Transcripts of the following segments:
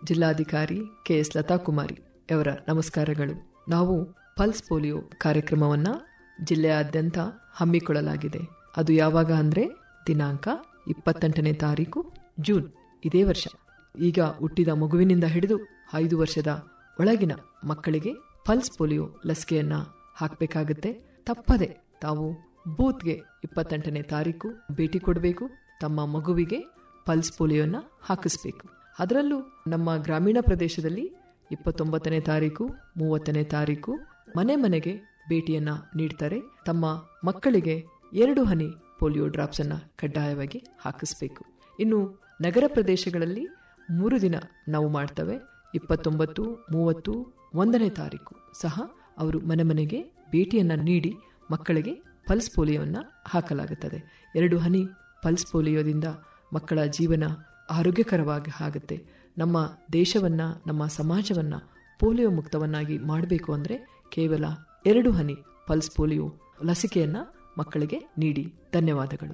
ಜಿಲ್ಲಾಧಿಕಾರಿ ಕೆಎಸ್ ಲತಾ ಕುಮಾರಿ ಅವರ ನಮಸ್ಕಾರಗಳು ನಾವು ಪಲ್ಸ್ ಪೋಲಿಯೋ ಕಾರ್ಯಕ್ರಮವನ್ನ ಜಿಲ್ಲೆಯಾದ್ಯಂತ ಹಮ್ಮಿಕೊಳ್ಳಲಾಗಿದೆ ಅದು ಯಾವಾಗ ಅಂದ್ರೆ ದಿನಾಂಕ ಇಪ್ಪತ್ತೆಂಟನೇ ತಾರೀಕು ಜೂನ್ ಇದೇ ವರ್ಷ ಈಗ ಹುಟ್ಟಿದ ಮಗುವಿನಿಂದ ಹಿಡಿದು ಐದು ವರ್ಷದ ಒಳಗಿನ ಮಕ್ಕಳಿಗೆ ಪಲ್ಸ್ ಪೋಲಿಯೋ ಲಸಿಕೆಯನ್ನ ಹಾಕಬೇಕಾಗುತ್ತೆ ತಪ್ಪದೆ ತಾವು ಬೂತ್ಗೆ ಇಪ್ಪತ್ತೆಂಟನೇ ತಾರೀಕು ಭೇಟಿ ಕೊಡಬೇಕು ತಮ್ಮ ಮಗುವಿಗೆ ಪಲ್ಸ್ ಪೋಲಿಯೋನ ಹಾಕಿಸ್ಬೇಕು ಅದರಲ್ಲೂ ನಮ್ಮ ಗ್ರಾಮೀಣ ಪ್ರದೇಶದಲ್ಲಿ ಇಪ್ಪತ್ತೊಂಬತ್ತನೇ ತಾರೀಕು ಮೂವತ್ತನೇ ತಾರೀಕು ಮನೆ ಮನೆಗೆ ಭೇಟಿಯನ್ನ ನೀಡ್ತಾರೆ ತಮ್ಮ ಮಕ್ಕಳಿಗೆ ಎರಡು ಹನಿ ಪೋಲಿಯೋ ಡ್ರಾಪ್ಸ್ ಅನ್ನ ಕಡ್ಡಾಯವಾಗಿ ಹಾಕಿಸ್ಬೇಕು ಇನ್ನು ನಗರ ಪ್ರದೇಶಗಳಲ್ಲಿ ಮೂರು ದಿನ ನಾವು ಮಾಡ್ತೇವೆ ಇಪ್ಪತ್ತೊಂಬತ್ತು ಮೂವತ್ತು ಒಂದನೇ ತಾರೀಕು ಸಹ ಅವರು ಮನೆ ಮನೆಗೆ ಭೇಟಿಯನ್ನ ನೀಡಿ ಮಕ್ಕಳಿಗೆ ಪಲ್ಸ್ ಪೋಲಿಯೋವನ್ನ ಹಾಕಲಾಗುತ್ತದೆ ಎರಡು ಹನಿ ಪಲ್ಸ್ ಪೋಲಿಯೋದಿಂದ ಮಕ್ಕಳ ಜೀವನ ಆರೋಗ್ಯಕರವಾಗಿ ಆಗುತ್ತೆ ನಮ್ಮ ದೇಶವನ್ನ ನಮ್ಮ ಸಮಾಜವನ್ನ ಪೋಲಿಯೋ ಮುಕ್ತವನ್ನಾಗಿ ಮಾಡಬೇಕು ಅಂದ್ರೆ ಕೇವಲ ಎರಡು ಹನಿ ಪಲ್ಸ್ ಪೋಲಿಯೋ ಲಸಿಕೆಯನ್ನ ಮಕ್ಕಳಿಗೆ ನೀಡಿ ಧನ್ಯವಾದಗಳು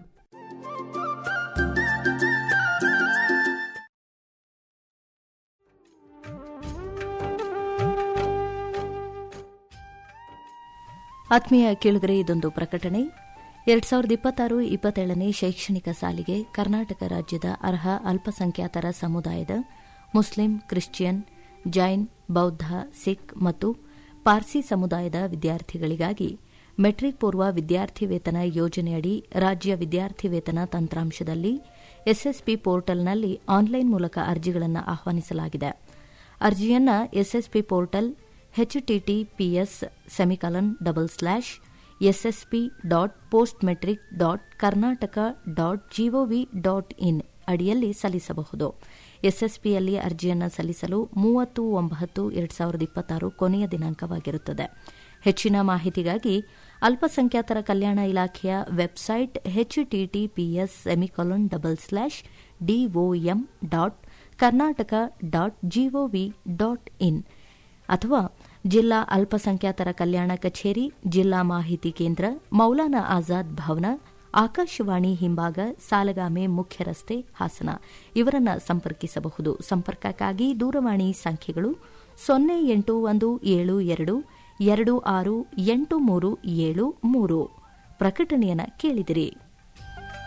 ಆತ್ಮೀಯ ಕೇಳುಗರೆ ಇದೊಂದು ಪ್ರಕಟಣೆ ಎರಡ್ ಸಾವಿರದ ಇಪ್ಪತ್ತಾರು ಇಪ್ಪತ್ತೇಳನೇ ಶೈಕ್ಷಣಿಕ ಸಾಲಿಗೆ ಕರ್ನಾಟಕ ರಾಜ್ಯದ ಅರ್ಹ ಅಲ್ಪಸಂಖ್ಯಾತರ ಸಮುದಾಯದ ಮುಸ್ಲಿಂ ಕ್ರಿಶ್ಚಿಯನ್ ಜೈನ್ ಬೌದ್ಧ ಸಿಖ್ ಮತ್ತು ಪಾರ್ಸಿ ಸಮುದಾಯದ ವಿದ್ಯಾರ್ಥಿಗಳಿಗಾಗಿ ಮೆಟ್ರಿಕ್ ಪೂರ್ವ ವಿದ್ಯಾರ್ಥಿ ವೇತನ ಯೋಜನೆಯಡಿ ರಾಜ್ಯ ವಿದ್ಯಾರ್ಥಿ ವೇತನ ತಂತ್ರಾಂಶದಲ್ಲಿ ಎಸ್ಎಸ್ಪಿ ಪೋರ್ಟಲ್ನಲ್ಲಿ ಆನ್ಲೈನ್ ಮೂಲಕ ಅರ್ಜಿಗಳನ್ನು ಆಹ್ವಾನಿಸಲಾಗಿದೆ ಅರ್ಜಿಯನ್ನು SSP portal HTTPS semicolon double slash SSP dot post matric dot Karnataka dot GOV dot IN ಅಡಿಯಲ್ಲಿ ಸಲ್ಲಿಸಬಹುದು ಎಸ್ಎಸ್ಪಿಯಲ್ಲಿ ಅರ್ಜಿಯನ್ನು ಸಲ್ಲಿಸಲು ಮೂವತ್ತು ಒಂಬತ್ತು ಎರಡು ಸಾವಿರದ ಇಪ್ಪತ್ತಾರು ಕೊನೆಯ ದಿನಾಂಕವಾಗಿರುತ್ತದೆ ಹೆಚ್ಚಿನ ಮಾಹಿತಿಗಾಗಿ ಅಲ್ಪಸಂಖ್ಯಾತರ ಕಲ್ಯಾಣ ಇಲಾಖೆಯ website HTTPS semicolon double slash DOM dot Karnataka dot GOV dot IN ಅಥವಾ ಜಿಲ್ಲಾ ಅಲ್ಪಸಂಖ್ಯಾತರ ಕಲ್ಯಾಣ ಕಚೇರಿ ಜಿಲ್ಲಾ ಮಾಹಿತಿ ಕೇಂದ್ರ ಮೌಲಾನಾ ಆಜಾದ್ ಭವನ ಆಕಾಶವಾಣಿ ಹಿಂಭಾಗ ಸಾಲಗಾಮೆ ಮುಖ್ಯ ರಸ್ತೆ ಹಾಸನ ಇವರನ್ನ ಸಂಪರ್ಕಿಸಬಹುದು ಸಂಪರ್ಕಕ್ಕಾಗಿ ದೂರವಾಣಿ ಸಂಖ್ಯೆಗಳು ಸೊನ್ನೆ ಎಂಟು ಒಂದು ಏಳು ಎರಡು ಎರಡು ಆರು ಎಂಟು ಮೂರು ಏಳು ಮೂರು ಪ್ರಕಟಣೆಯನ್ನು ಕೇಳಿದಿರಿ